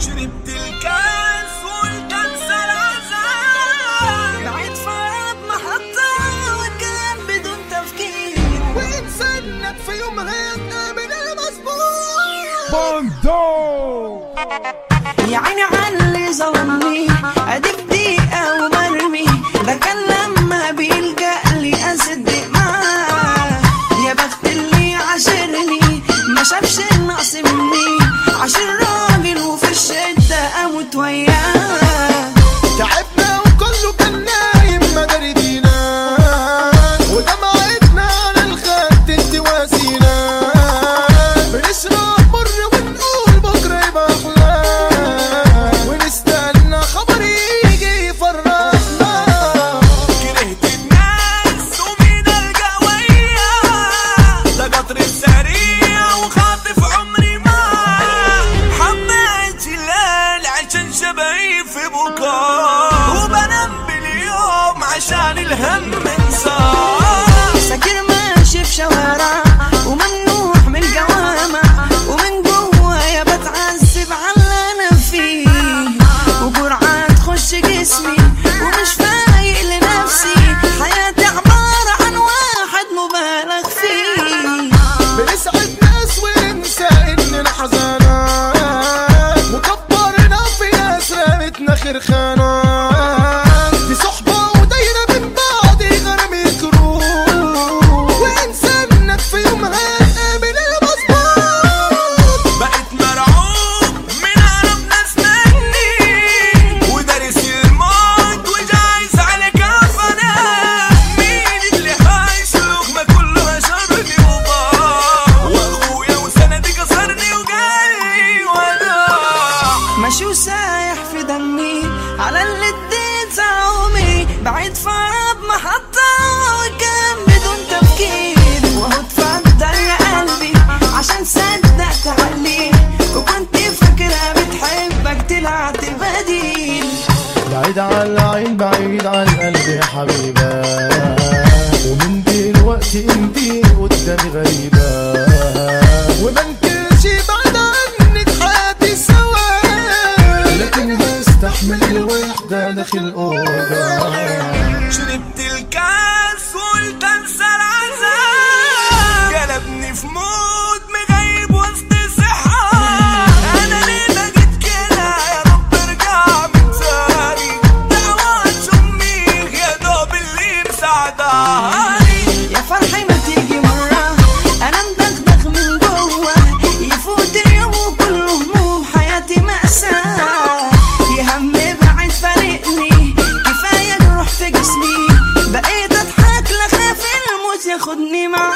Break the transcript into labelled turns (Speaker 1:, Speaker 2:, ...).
Speaker 1: شربت الكاس وقلت انسى العذاب
Speaker 2: بعيد فرد محطة وكان بدون تفكير
Speaker 3: وإنسانك في يوم هيتقابل المظبوط
Speaker 4: باندو
Speaker 2: يا عيني على اللي ظلمني ادي في دقيقة ومرمي ده كان لما بيلجأ لي اصدق معاه يا بخت اللي عاشرني ما شافش النقص مني عشان راجل وفي الشدة اموت وياه
Speaker 3: تعبنا وكله كان نايم ما دارينا ودمعتنا على الخد انت واسينا بنشرب مر ونقول بكره يبقى احلى ونستنى خبر يجي يفرحنا
Speaker 1: كرهت الناس ومين القوية ده قطر السريع وخاطف عمري معاه حبيت الليل عشان شبعي في بكاء وبنام باليوم عشان الهم انساه
Speaker 2: ساكن ماشي في شوارع وممنوع من الجوامع ومن جوايا بتعذب على اللي انا فيه وجرعة تخش جسمي ومش فايق لنفسي حياتي عبارة عن واحد مبالغ فيه
Speaker 3: بنسعد ناس وننسى اننا حزانات مكبرنا في ناس رمتنا خرخانة دي صحبة ودايرة من بعض غرام يكروه وانسانك في يوم هتقابل المظبوط
Speaker 1: بقيت مرعوب من عرب ناس مني ودارس الموت وجايز عليك افنان مين اللي عايش اللقمة كلها شرني وباع واخويا وسندي كسرني وجاي وداع
Speaker 2: ماشي وسايح في دمي على اللي اديت عمري بعيد فرب محطة وكان بدون تفكير وهو اتفضل يا قلبي عشان صدقت عليه وكنت فاكرة بتحبك طلعت بديل
Speaker 3: بعيد عن العين بعيد عن القلب يا حبيبة ومن دلوقتي انتي قدامي غريبة وما انكرش بعد عنك حياتي سوا لكن بستحمل الوحدة داخل أوضة
Speaker 1: شربت الكاس وقلت انسى العذاب قلبني في مود مغيب وسط صحة انا ليه بقيت كده يا رب ارجع من تاني دعوات امي يا دوب اللي مساعداني
Speaker 2: يا فرحي ما تيجي مرة أنا مدغدغ من جوه يفوت اليوم وكله هموم حياتي مأساة يا هم بعد فارقني كفاية جروح في جسمي بقيت أضحك لخاف الموت ياخدني معاه